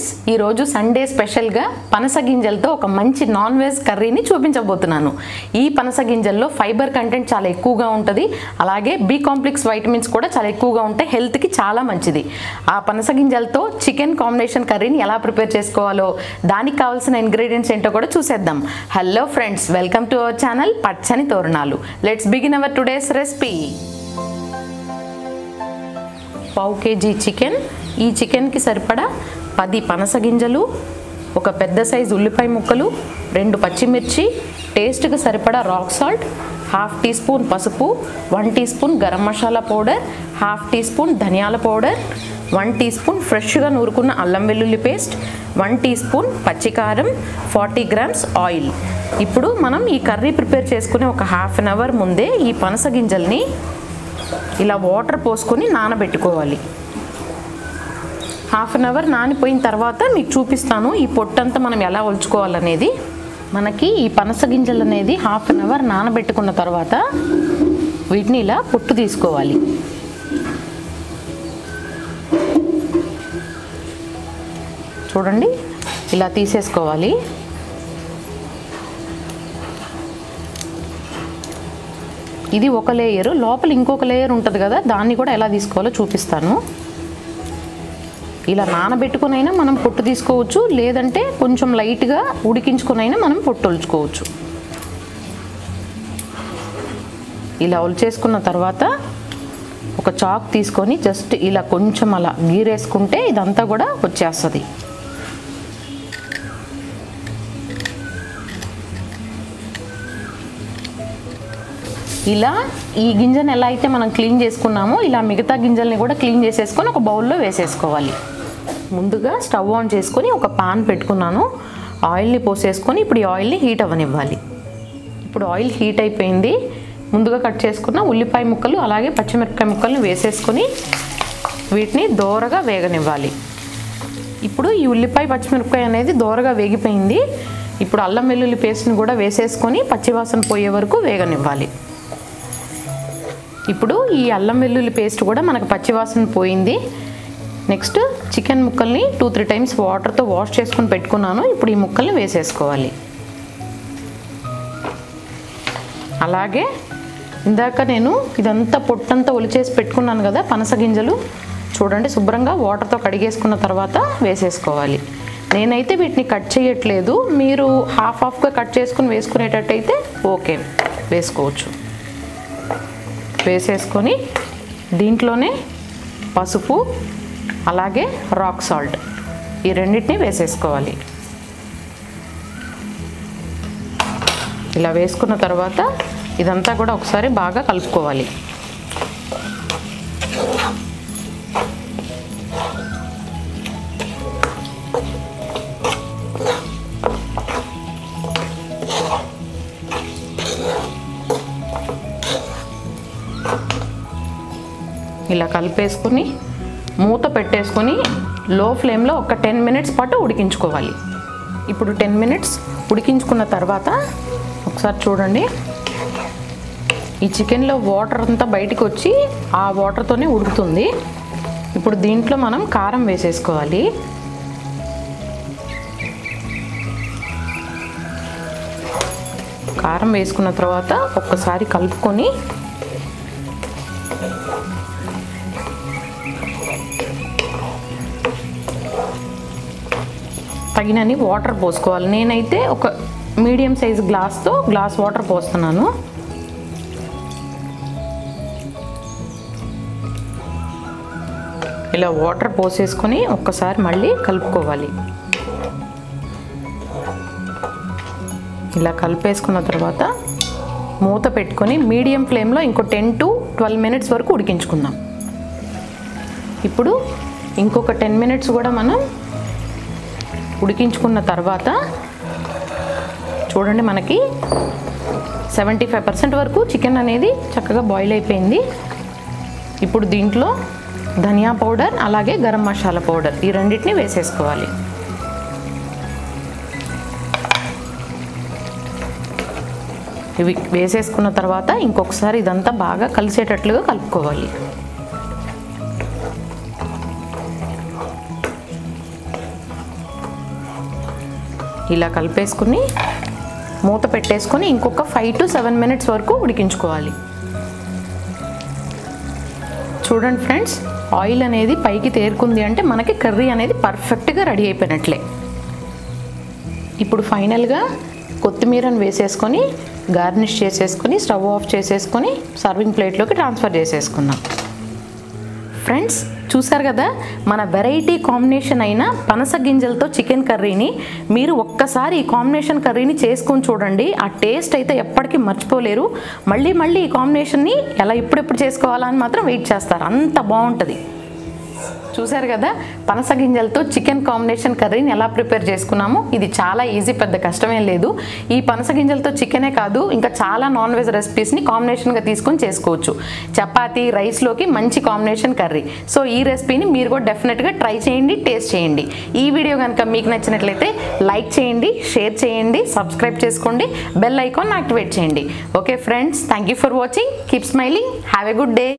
friends ఈరోజు Sunday స్పెషల్గా పనస గింజలతో ఒక మంచి నాన్ వెజ్ కర్రీని చూపించబోతున్నాను ఈ పనస గింజల్లో ఫైబర్ కంటెంట్ చాలా ఎక్కువగా ఉంటుంది అలాగే బి కాంప్లెక్స్ వైటమిన్స్ కూడా చాలా ఎక్కువగా ఉంటాయి హెల్త్కి చాలా మంచిది ఆ పనస గింజలతో చికెన్ కాంబినేషన్ కర్రీని ఎలా ప్రిపేర్ చేసుకోవాలో దానికి కావాల్సిన ఇంగ్రీడియంట్స్ ఏంటో కూడా చూసేద్దాం hello friends welcome to our channel Pachani Thoranalu let's begin our today's recipe పావు కేజీ చికెన్ ఈ చికెన్కి సరిపడా పది పనస గింజలు ఒక పెద్ద సైజు ఉల్లిపాయ ముక్కలు రెండు పచ్చిమిర్చి టేస్ట్కి సరిపడా rock salt half teaspoon పసుపు one teaspoon garam masala powder half teaspoon ధనియాల పౌడర్ వన్ టీ స్పూన్ ఫ్రెష్గా నూరుకున్న అల్లం వెల్లుల్లి పేస్ట్ వన్ టీ స్పూన్ పచ్చికారం ఫార్టీ గ్రామ్స్ ఆయిల్ ఇప్పుడు మనం ఈ కర్రీ ప్రిపేర్ చేసుకునే ఒక హాఫ్ అన్ అవర్ ముందే ఈ పనస గింజల్ని ఇలా వాటర్ పోసుకొని నానబెట్టుకోవాలి హాఫ్ అన్ అవర్ నానిపోయిన తర్వాత మీకు చూపిస్తాను ఈ పొట్టంతా మనం ఎలా ఒలుచుకోవాలనేది మనకి ఈ పనస గింజలు అనేది హాఫ్ అన్ అవర్ నానబెట్టుకున్న తర్వాత వీటిని ఇలా పొట్టు తీసుకోవాలి చూడండి ఇలా తీసేసుకోవాలి ఇది ఒక లేయర్ లోపల ఇంకొక లేయర్ ఉంటుంది కదా దాన్ని కూడా ఎలా తీసుకోవాలో చూపిస్తాను ఇలా నానబెట్టుకునైనా మనం పొట్టు తీసుకోవచ్చు లేదంటే కొంచెం లైట్గా ఉడికించుకునైనా మనం పొట్టు ఒలుచుకోవచ్చు ఇలా ఒలిచేసుకున్న తర్వాత ఒక చాక్ తీసుకొని జస్ట్ ఇలా కొంచెం అలా గీరేసుకుంటే ఇదంతా కూడా వచ్చేస్తుంది ఇలా ఈ గింజను ఎలా అయితే మనం క్లీన్ చేసుకున్నామో ఇలా మిగతా గింజల్ని కూడా క్లీన్ చేసేసుకొని ఒక బౌల్లో వేసేసుకోవాలి ముందుగా స్టవ్ ఆన్ చేసుకొని ఒక పాన్ పెట్టుకున్నాను ఆయిల్ని పోసేసుకొని ఇప్పుడు ఈ ఆయిల్ని హీట్ అవ్వనివ్వాలి ఇప్పుడు ఆయిల్ హీట్ అయిపోయింది ముందుగా కట్ చేసుకున్న ఉల్లిపాయ ముక్కలు అలాగే పచ్చిమిరపకాయ ముక్కల్ని వేసేసుకొని వీటిని దోరగా వేగనివ్వాలి ఇప్పుడు ఈ ఉల్లిపాయ పచ్చిమిరపకాయ అనేది దోరగా వేగిపోయింది ఇప్పుడు అల్లం వెల్లుల్లి పేస్ట్ని కూడా వేసేసుకొని పచ్చివాసన పోయే వరకు వేగనివ్వాలి ఇప్పుడు ఈ అల్లం వెల్లుల్లి పేస్ట్ కూడా మనకు పచ్చివాసన పోయింది నెక్స్ట్ చికెన్ ముక్కల్ని టూ త్రీ టైమ్స్ వాటర్తో వాష్ చేసుకొని పెట్టుకున్నాను ఇప్పుడు ఈ ముక్కల్ని వేసేసుకోవాలి అలాగే ఇందాక నేను ఇదంతా పొట్టంతా ఒలిచేసి పెట్టుకున్నాను కదా పనస గింజలు చూడండి శుభ్రంగా వాటర్తో కడిగేసుకున్న తర్వాత వేసేసుకోవాలి నేనైతే వీటిని కట్ చేయట్లేదు మీరు హాఫ్ హాఫ్గా కట్ చేసుకుని వేసుకునేటట్టయితే ఓకే వేసుకోవచ్చు వేసేసుకొని దీంట్లోనే పసుపు అలాగే రాక్ సాల్ట్ ఈ రెండింటిని వేసేసుకోవాలి ఇలా వేసుకున్న తర్వాత ఇదంతా కూడా ఒకసారి బాగా కలుపుకోవాలి ఇలా కలిపేసుకొని మూత పెట్టేసుకొని లో ఫ్లేమ్లో ఒక టెన్ మినిట్స్ పాటు ఉడికించుకోవాలి ఇప్పుడు టెన్ మినిట్స్ ఉడికించుకున్న తర్వాత ఒకసారి చూడండి ఈ చికెన్లో వాటర్ అంతా బయటికి వచ్చి ఆ వాటర్తోనే ఉడుకుతుంది ఇప్పుడు దీంట్లో మనం కారం వేసేసుకోవాలి కారం వేసుకున్న తర్వాత ఒక్కసారి కలుపుకొని తగినన్ని వాటర్ పోసుకోవాలి నేనైతే ఒక మీడియం సైజ్ గ్లాస్తో గ్లాస్ వాటర్ పోస్తున్నాను ఇలా వాటర్ పోసేసుకొని ఒక్కసారి మళ్ళీ కలుపుకోవాలి ఇలా కలిపేసుకున్న తర్వాత మూత పెట్టుకొని మీడియం ఫ్లేమ్లో ఇంకో టెన్ టు ట్వెల్వ్ మినిట్స్ వరకు ఉడికించుకుందాం ఇప్పుడు ఇంకొక టెన్ మినిట్స్ కూడా మనం ఉడికించుకున్న తర్వాత చూడండి మనకి సెవెంటీ ఫైవ్ పర్సెంట్ వరకు చికెన్ అనేది చక్కగా బాయిల్ అయిపోయింది ఇప్పుడు దీంట్లో ధనియా పౌడర్ అలాగే గరం మసాలా పౌడర్ ఈ రెండింటిని వేసేసుకోవాలి ఇవి వేసేసుకున్న తర్వాత ఇంకొకసారి ఇదంతా బాగా కలిసేటట్లుగా కలుపుకోవాలి ఇలా కలిపేసుకుని మూత పెట్టేసుకొని ఇంకొక ఫైవ్ టు సెవెన్ మినిట్స్ వరకు ఉడికించుకోవాలి చూడండి ఫ్రెండ్స్ ఆయిల్ అనేది పైకి తేరుకుంది అంటే మనకి కర్రీ అనేది పర్ఫెక్ట్గా రెడీ అయిపోయినట్లే ఇప్పుడు ఫైనల్గా కొత్తిమీరను వేసేసుకొని గార్నిష్ చేసేసుకొని స్టవ్ ఆఫ్ చేసేసుకొని సర్వింగ్ ప్లేట్లోకి ట్రాన్స్ఫర్ చేసేసుకుందాం ఫ్రెండ్స్ చూసారు కదా మన వెరైటీ కాంబినేషన్ అయిన పనస గింజలతో చికెన్ కర్రీని మీరు ఒక్కసారి ఈ కాంబినేషన్ కర్రీని చేసుకొని చూడండి ఆ టేస్ట్ అయితే ఎప్పటికీ మర్చిపోలేరు మళ్ళీ మళ్ళీ ఈ కాంబినేషన్ని ఎలా ఇప్పుడెప్పుడు చేసుకోవాలా అని మాత్రం వెయిట్ చేస్తారు అంత బాగుంటుంది చూసారు కదా పనస గింజలతో చికెన్ కాంబినేషన్ కర్రీని ఎలా ప్రిపేర్ చేసుకున్నాము ఇది చాలా ఈజీ పెద్ద కష్టమేం లేదు ఈ పనస గింజలతో చికెనే కాదు ఇంకా చాలా నాన్ వెజ్ రెసిపీస్ని కాంబినేషన్గా తీసుకొని చేసుకోవచ్చు చపాతీ రైస్లోకి మంచి కాంబినేషన్ కర్రీ సో ఈ రెసిపీని మీరు కూడా డెఫినెట్గా ట్రై చేయండి టేస్ట్ చేయండి ఈ వీడియో కనుక మీకు నచ్చినట్లయితే లైక్ చేయండి షేర్ చేయండి సబ్స్క్రైబ్ చేసుకోండి బెల్ ఐకాన్ యాక్టివేట్ చేయండి okay friends thank you for watching keep smiling have a good day